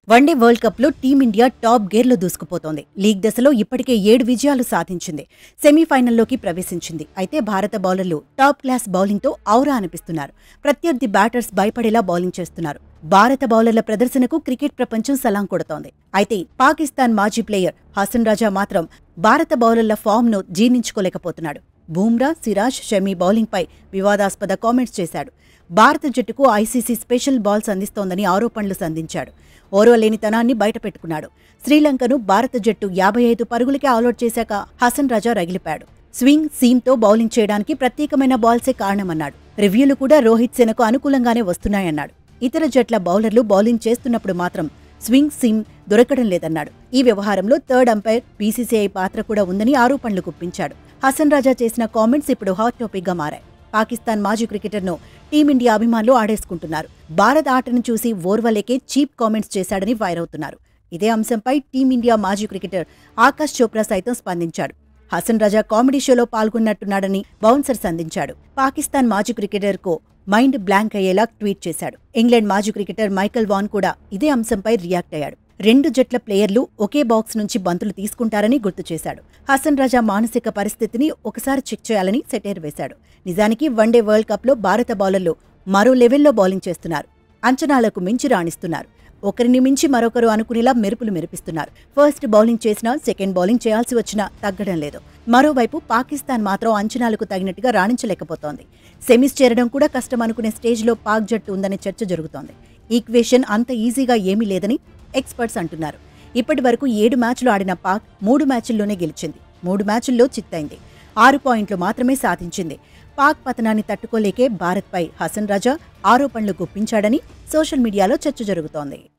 one day world కప్లో team India top గేర్లో దూసుకుపోతోంది లీగ్ దశలో ఇప్పటికే ఏడు విజయాలు సాధించింది సెమీఫైనల్లోకి ప్రవేశించింది అయితే భారత బౌలర్లు టాప్ క్లాస్ బౌలింగ్తో ఔరా అనిపిస్తున్నారు ప్రత్యర్థి బ్యాటర్స్ భయపడేలా బౌలింగ్ చేస్తున్నారు భారత బౌలర్ల ప్రదర్శనకు క్రికెట్ ప్రపంచం సలాం కొడుతోంది అయితే పాకిస్తాన్ మాజీ ప్లేయర్ హసన్ రాజా మాత్రం భారత బౌలర్ల ఫామ్ను జీర్ణించుకోలేకపోతున్నాడు బూమ్రా సిరాజ్ షమీ బౌలింగ్పై వివాదాస్పద కామెంట్స్ చేశాడు భారత జట్టుకు ఐసీసీ స్పెషల్ బాల్స్ అందిస్తోందని ఆరోపణలు సంధించాడు ఓర్వలేనితనాన్ని బయటపెట్టుకున్నాడు శ్రీలంకను భారత జట్టు యాభై ఐదు పరుగులకే ఆల్అౌట్ చేశాక హసన్ రాజా రగిలిపాడు స్వింగ్ సీమ్తో బౌలింగ్ చేయడానికి ప్రత్యేకమైన బాల్సే కారణమన్నాడు రివ్యూలు కూడా రోహిత్ సేనకు అనుకూలంగానే వస్తున్నాయన్నాడు ఇతర జట్ల బౌలర్లు బౌలింగ్ చేస్తున్నప్పుడు మాత్రం స్వింగ్ సిమ్ దొరకడం లేదన్నాడు ఈ వ్యవహారంలో థర్డ్ అంపైర్ బీసీసీఐ పాత్ర కూడా ఉందని ఆరోపణలు గుప్పించాడు హసన్ రాజా చేసిన కామెంట్స్ ఇప్పుడు హాట్ టాపిక్ గా మారాయి పాకిస్తాన్ మాజీ క్రికెటర్ను టీమిండియా అభిమానులు ఆడేసుకుంటున్నారు భారత్ ఆటను చూసి ఓర్వలేకే చీప్ కామెంట్స్ చేశాడని వైర్ అవుతున్నారు ఇదే అంశంపై టీమిండియా మాజీ క్రికెటర్ ఆకాష్ చోప్రా సైతం స్పందించాడు హసన్ రజా కామెడీ షోలో పాల్గొన్నట్టున్నాడని బౌన్సర్ సంధించాడు పాకిస్తాన్ మాజీ క్రికెటర్కు మైండ్ బ్లాంక్ అయ్యేలా ట్వీట్ చేశాడు ఇంగ్లాండ్ మాజీ క్రికెటర్ మైకల్ వాన్ కూడా ఇదే అంశంపై రియాక్ట్ అయ్యాడు రెండు జట్ల ప్లేయర్లు ఒకే బాక్స్ నుంచి బంతులు తీసుకుంటారని గుర్తు చేశాడు హసన్ రజా మానసిక పరిస్థితిని ఒకసారి చెక్ చేయాలని సెటైర్ వేశాడు నిజానికి వన్డే వరల్డ్ కప్లో భారత బౌలర్లు మరో లెవెల్లో బౌలింగ్ చేస్తున్నారు అంచనాలకు మించి రాణిస్తున్నారు ఒకరిని మించి మరొకరు అనుకునేలా మెరుపులు మెరిపిస్తున్నారు ఫస్ట్ బౌలింగ్ చేసినా సెకండ్ బౌలింగ్ చేయాల్సి వచ్చినా తగ్గడం లేదు మరోవైపు పాకిస్తాన్ మాత్రం అంచనాలకు తగినట్టుగా రాణించలేకపోతోంది సెమీస్ చేరడం కూడా కష్టం అనుకునే స్టేజ్లో పాక్ జట్టు ఉందనే చర్చ జరుగుతోంది ఈక్వేషన్ అంత ఈజీగా ఏమీ లేదని ఎక్స్పర్ట్స్ అంటున్నారు ఇప్పటి వరకు ఏడు మ్యాచ్లు ఆడిన పాక్ మూడు మ్యాచ్ల్లోనే గెలిచింది మూడు మ్యాచ్ల్లో చిత్తైంది ఆరు పాయింట్లు మాత్రమే సాధించింది పాక్ పతనాన్ని తట్టుకోలేకే భారత్పై హసన్ రజా ఆరోపణలు గుప్పించాడని సోషల్ మీడియాలో చర్చ జరుగుతోంది